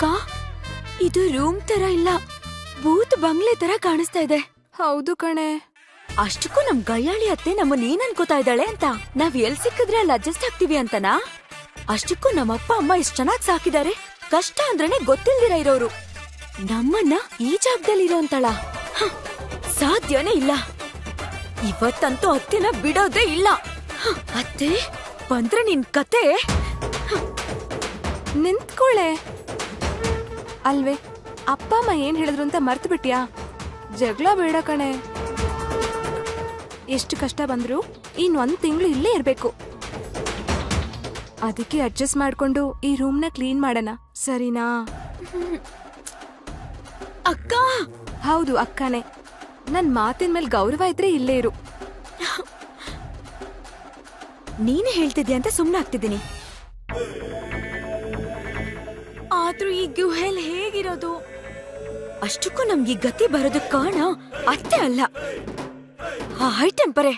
ಅಕ್ಕ ಇದು ರೂಮ್ ತರ ಇಲ್ಲ ಭೂತ್ ಬಂಗ್ಲೆ ತರ ಕಾಣಿಸ್ತಾ ಇದೆ ಹೌದು ಕಣೆ ಅಷ್ಟಕ್ಕೂ ನಮ್ ಗಯ್ಯಾಳಿ ಅತ್ತೆ ನಮ್ಮನ್ನ ಏನ್ ಅನ್ಕೋತಾ ಇದ್ದಾಳೆ ಅಂತ ನಾವ್ ಎಲ್ ಸಿಕ್ಕಿದ್ರೆ ಅಲ್ಲಿ ಅಡ್ಜಸ್ಟ್ ಆಗ್ತೀವಿ ಅಂತನಾ ಅಷ್ಟಕ್ಕೂ ನಮ್ಮಪ್ಪ ಅಮ್ಮ ಇಷ್ಟ್ ಚೆನ್ನಾಗ್ ಸಾಕಿದ್ದಾರೆ ಕಷ್ಟ ಅಂದ್ರೇನೆ ಗೊತ್ತಿಲ್ದಿರ ಇರೋರು ನಮ್ಮನ್ನ ಈ ಜಾಗದಲ್ಲಿ ಇರೋಂತಳ ಹ, ಸಾಧ್ಯನೇ ಇಲ್ಲ ಇವತ್ತಂತೂ ಅತ್ತೆನ ಬಿಡೋದೇ ಇಲ್ಲ ಹ, ಅತ್ತೆ ಬಂದ್ರೆ ನಿನ್ ಕತೆ ನಿಂತ್ಕೊಳ್ಳೆ ಅಲ್ವೇ ಅಪ್ಪ ಅಮ್ಮ ಏನ್ ಹೇಳಿದ್ರು ಅಂತ ಮರ್ತು ಬಿಟ್ಯಾ ಜಗಳ ಬೇಡ ಕಣೆ ಎಷ್ಟು ಕಷ್ಟ ಬಂದ್ರು ಇನ್ ಒಂದ್ ತಿಂಗಳು ಇಲ್ಲೇ ಇರ್ಬೇಕು ಅದಕ್ಕೆ ಅಡ್ಜಸ್ಟ್ ಮಾಡ್ಕೊಂಡು ಈ ರೂಮ್ನ ಕ್ಲೀನ್ ಮಾಡೋಣ ಸರಿನಾ ಅಕ್ಕ ಹೌದು ಅಕ್ಕನೇ ನನ್ ಮಾತಿನ ಮೇಲೆ ಗೌರವ ಇದ್ರೆ ಇಲ್ಲೇ ಇರು ನೀನೇ ಹೇಳ್ತಿದ್ಯಾ ಅಂತ ಸುಮ್ನೆ ಆಗ್ತಿದ್ದೀನಿ ಆದ್ರೂ ಈ ಗುಹೆಲ್ ಹೇಗಿರೋದು ಅಷ್ಟಕ್ಕೂ ನಮ್ಗೆ ಈ ಗತಿ ಬರೋದು ಕಾರಣ ಅತ್ತೆ ಅಲ್ಲ ಆ ಹೈ ಟೆಂಪರೇ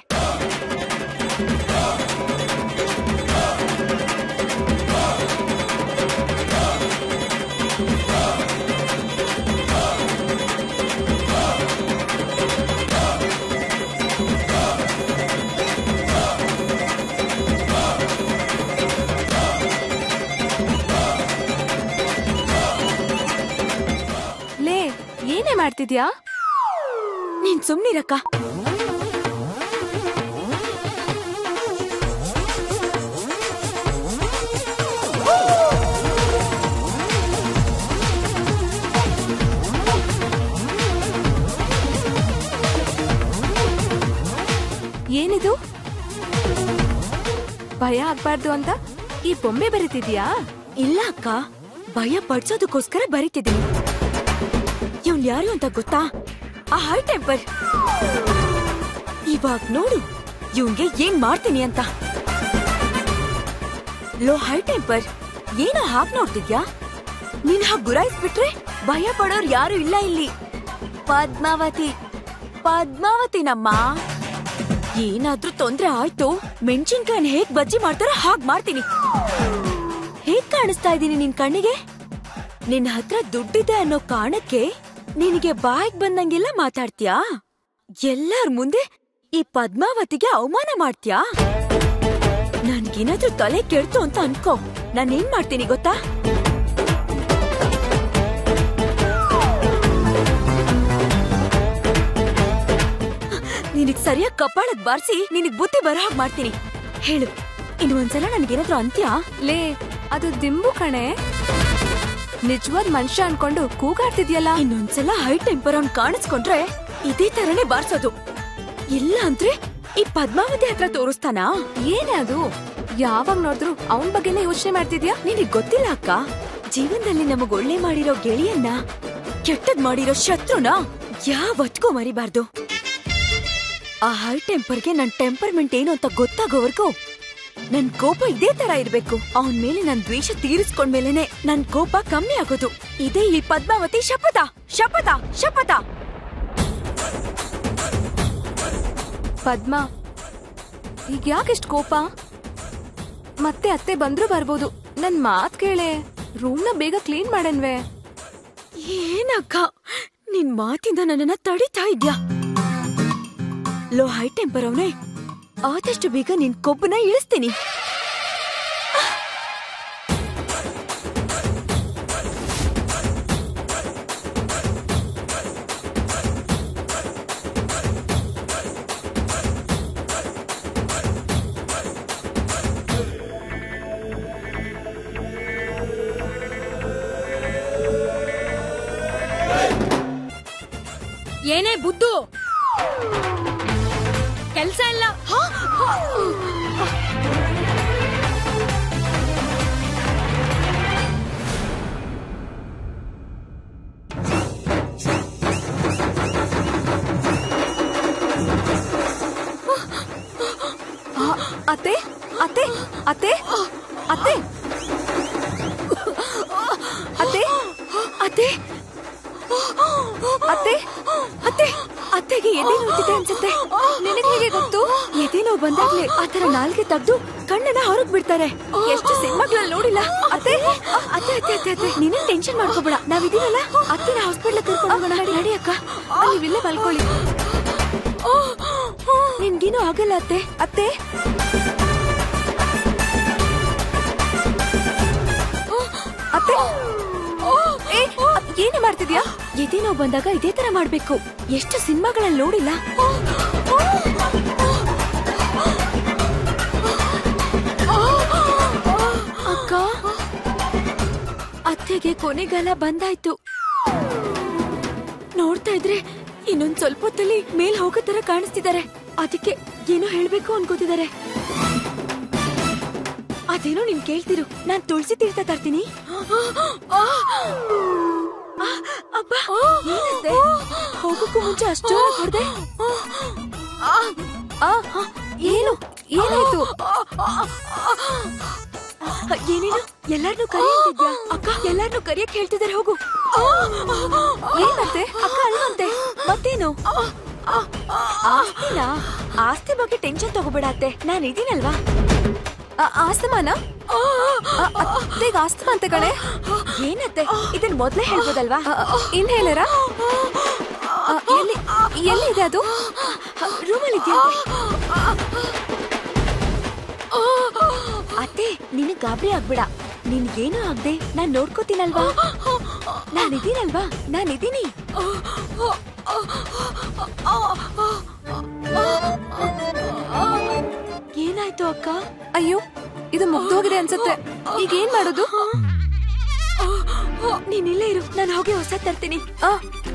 ಲೇ ಏನೇ ಮಾಡ್ತಿದ್ಯಾ ನೀನ್ ಸುಮ್ನಿರಕ್ಕ ಏನಿದು ಭಯ ಆಗ್ಬಾರ್ದು ಅಂತ ಈ ಬೊಂಬೆ ಬರೀತಿದ್ಯಾ ಇಲ್ಲ ಅಕ್ಕ ಭಯ ಪಡ್ಸೋದಕ್ಕೋಸ್ಕರ ಬರೀತಿದ್ದೀನಿ ಇವ್ನ್ ಯಾರು ಅಂತ ಗೊತ್ತಾ ಆ ಹೈ ಟೆಂಪರ್ ಇವಾಗ ನೋಡು ಇವ್ನ್ಗೆ ಏನ್ ಮಾಡ್ತೀನಿ ಅಂತ ಲೋ ಹೈ ಟೆಂಪರ್ ಏನೋ ಹಾಕ್ ನೋಡ್ತಿದ್ಯಾ ನೀನ್ ಹಾಗ್ ಗುರಾಯಿಸ್ಬಿಟ್ರೆ ಭಯ ಪಡೋರ್ ಯಾರು ಇಲ್ಲ ಇಲ್ಲಿ ಪದ್ಮಾವತಿ ಪದ್ಮಾವತಿ ನಮ್ಮ ಏನಾದ್ರೂ ತೊಂದ್ರೆ ಆಯ್ತು ಮೆಣಸಿನ್ಕಾಯಿನ ಹೇಗ್ ಬಜ್ಜಿ ಮಾಡ್ತಾರೋ ಹಾಗ್ ಮಾಡ್ತೀನಿ ಹೇಗ್ ಕಾಣಿಸ್ತಾ ಇದ್ದೀನಿ ನಿನ್ ಕಣ್ಣಿಗೆ ನಿನ್ ಹತ್ರ ದುಡ್ಡಿದೆ ಅನ್ನೋ ಕಾರಣಕ್ಕೆ ನಿನಗೆ ಬಾಯಿಗ್ ಬಂದಂಗೆಲ್ಲ ಮಾತಾಡ್ತೀಯಾ ಎಲ್ಲಾರ್ ಮುಂದೆ ಈ ಪದ್ಮಾವತಿಗೆ ಅವಮಾನ ಮಾಡ್ತೀಯಾ ನನ್ಗೇನಾದ್ರೂ ತಲೆ ಕೆಡ್ತು ಅಂತ ಅನ್ಕೋ ನಾನ್ ಏನ್ ಮಾಡ್ತೀನಿ ಗೊತ್ತಾ ನಿನಗ್ ಸರಿಯಾಗಿ ಕಪಾಳಕ್ ಬಾರ್ಸಿ ನಿನಗ್ ಬುದ್ಧಿ ಬರೋ ಹಾಗ್ ಮಾಡ್ತೀನಿ ಹೇಳು ಇನ್ನು ಒಂದ್ಸಲ ನನ್ಗೇನಾದ್ರೂ ಅಂತ್ಯಾ ಲೇ ಅದು ದಿಂಬು ಕಣೆ ನಿಜವಾದ ಮನುಷ್ಯ ಅನ್ಕೊಂಡು ಕೂಗಾಡ್ತಿದ್ಯಲ್ಲ ಇನ್ನೊಂದ್ಸಲ ಹೈ ಟೆಂಪರ್ ಅವ್ನ್ ಕಾಣಿಸ್ಕೊಂಡ್ರೆ ಇದೇ ತರನೇ ಬಾರ್ಸೋದು ಇಲ್ಲ ಅಂದ್ರೆ ಈ ಪದ್ಮಾವತಿ ಹತ್ರ ತೋರಿಸ್ತಾನಾ ಏನೇ ಅದು ಯಾವಾಗ ನೋಡಿದ್ರು ಅವನ್ ಬಗ್ಗೆನೇ ಯೋಚನೆ ಮಾಡ್ತಿದ್ಯಾ ನಿನಗ್ ಗೊತ್ತಿಲ್ಲ ಅಕ್ಕ ಜೀವನದಲ್ಲಿ ನಮಗ್ ಒಳ್ಳೆ ಮಾಡಿರೋ ಗೆಳೆಯನ್ನ ಕೆಟ್ಟದ್ ಮಾಡಿರೋ ಶತ್ರುನ ಯಾವತ್ಗೂ ಮರಿಬಾರ್ದು ಆ ಹೈ ಟೆಂಪರ್ಗೆ ನನ್ ಟೆಂಪರ್ಮೆಂಟ್ ಏನು ಅಂತ ಗೊತ್ತಾಗೋವರ್ಗೂ ನನ್ ಕೋಪ ಇದೇ ತರ ಇರ್ಬೇಕು ಅವನ್ ಮೇಲೆ ನನ್ ದ್ವೇಷ ತೀರಿಸ್ಕೊಂಡ್ಮೇಲೆನೆ ನನ್ ಕೋಪ ಕಮ್ಮಿ ಆಗೋದು ಇದೇ ಈ ಪದ್ಮಾವತಿ ಶಪಥ ಶಪಥ ಶಪಥ ಪದ್ಮ ಈಗ ಯಾಕೆಷ್ಟ್ ಕೋಪ ಮತ್ತೆ ಅತ್ತೆ ಬಂದ್ರು ಬರ್ಬೋದು ನನ್ ಮಾತ್ ಕೇಳೆ ರೂಮ್ನ ಬೇಗ ಕ್ಲೀನ್ ಮಾಡನ್ವೆ ಏನಕ್ಕ ನಿನ್ ಮಾತಿಂದ ನನ್ನನ್ನ ತಡಿತಾ ಇದ್ಯಾ ಲೋ ಹೈ ಟೆಂಪರ್ ಅವನೇ ಆದಷ್ಟು ಬೇಗ ನಿನ್ ಕೊಬ್ಬನ ಇಳಿಸ್ತೀನಿ ಏನೇ ಬುದ್ದು ಕೆಲ್ಸ ಇಲ್ಲ ಆ, ಅತ್ತೆ ಅತ್ತೆ ಅತ್ತೆ ಅತ್ತೆ ಅತ್ತೆ ಅತ್ತೆ ಅತ್ತೆ ಅತ್ತೆ ಅತ್ತೆಗೆ ಎದೆ ನೋಡ್ತಿದೆ ಅನ್ಸುತ್ತೆ ನಿನಗ್ ಹೇಗೆ ಗೊತ್ತು ಎದೆ ನೋವು ಬಂದಾಗ್ಲೇ ಆತರ ನಾಲ್ಗೆ ತೆಗ್ದು ಕಣ್ಣನ್ನ ಹೊರಗ್ ಬಿಡ್ತಾರೆ ಎಷ್ಟು ಸಿನಿಮಾಗಳಲ್ಲಿ ನೋಡಿಲ್ಲ ಅತ್ತೆ ಅತ್ತೆ ಅತ್ತೆ ಅತ್ತೆ ಅತ್ತೆ ನೀನೇ ಟೆನ್ಷನ್ ಮಾಡ್ಕೋಬೇಡ ನಾವಿದೀವಲ್ಲ ಅತ್ತೆನ ಹಾಸ್ಪಿಟ್ಲ್ ಕರ್ಕೊಂಡು ಹೋಗೋಣ ನಡಿ ನಡಿ ಅಕ್ಕ ನೀವಿಲ್ಲೇ ಮಲ್ಕೊಳ್ಳಿ ನಿನ್ಗೇನು ಆಗಲ್ಲ ಅತ್ತೆ ಅತ್ತೆ ಅತ್ತೆ ಏ, ಏನೇ ಮಾಡ್ತಿದ್ಯಾ ಎದೆ ನೋವು ಬಂದಾಗ ಇದೇ ತರ ಮಾಡ್ಬೇಕು ಎಷ್ಟು ಸಿನಿಮಾಗಳಲ್ಲಿ ನೋಡಿಲ್ಲ ಅಕ್ಕ ಅತ್ತೆಗೆ ಕೊನೆಗಾಲ ಬಂದಾಯ್ತು ನೋಡ್ತಾ ಇದ್ರೆ ಇನ್ನೊಂದ್ ಸ್ವಲ್ಪ ಹೊತ್ತಲ್ಲಿ ಮೇಲ್ ಹೋಗೋ ತರ ಕಾಣಿಸ್ತಿದ್ದಾರೆ ಅದಕ್ಕೆ ಏನೋ ಹೇಳ್ಬೇಕು ಅನ್ಕೋತಿದ್ದಾರೆ ಅದೇನೋ ನೀನ್ ಕೇಳ್ತಿರು ನಾನ್ ತುಳಸಿ ತೀರ್ಥ ತರ್ತೀನಿ ಆ, ಅಬ್ಬ ಏನಂತೆ ಹೋಗಕ್ಕೂ ಮುಂಚೆ ಅಷ್ಟು ಹೊಡೆದೆ ಆ, ಏನು ಏನಾಯ್ತು ಏನೇನು ಎಲ್ಲಾರ್ನು ಕರಿಯಂತಿದ್ಯಾ ಅಕ್ಕ ಎಲ್ಲಾರ್ನು ಕರಿಯಕ್ ಹೇಳ್ತಿದಾರೆ ಹೋಗು ಏನಂತೆ ಅಕ್ಕ ಅಲ್ವಂತೆ ಮತ್ತೇನು ಆಸ್ತಿನಾ ಆಸ್ತಿ ಬಗ್ಗೆ ಟೆನ್ಷನ್ ತಗೋಬೇಡ ಅತ್ತೆ ನಾನ್ ಇದೀನಲ್ವಾ ಆ, ಆಸ್ತಮಾನ ಆ, ಅತ್ತೆಗ್ ಆಸ್ತಮ ಅಂತೆ ಕಣೆ ಏನತ್ತೆ ಇದನ್ ಮೊದ್ಲೇ ಹೇಳ್ಬೋದಲ್ವಾ ಆ, ಆ, ಇನ್ ಹೇಳರ ಎಲ್ಲಿ ಎಲ್ಲಿ ಇದೆ ಅದು ರೂಮಲ್ಲಿ ಇದೆಯಾ ಅತ್ತೆ ನೀನು ಗಾಬರಿ ಆಗ್ಬೇಡ ನಿನ್ಗೇನು ಆಗ್ದೆ ನಾನ್ ನೋಡ್ಕೋತೀನಲ್ವಾ ನಾನಿದೀನಲ್ವಾ ನಾನಿದೀನಿ ಏನಾಯ್ತು ಅಕ್ಕ ಅಯ್ಯೋ ಇದು ಮುಗ್ದೋಗಿದೆ ಅನ್ಸುತ್ತೆ ಈಗ ಏನ್ ಮಾಡೋದು ನೀನ್ ಇಲ್ಲೇ ಇರು ನಾನು ಹೋಗಿ ಹೊಸ ತರ್ತೀನಿ ಆ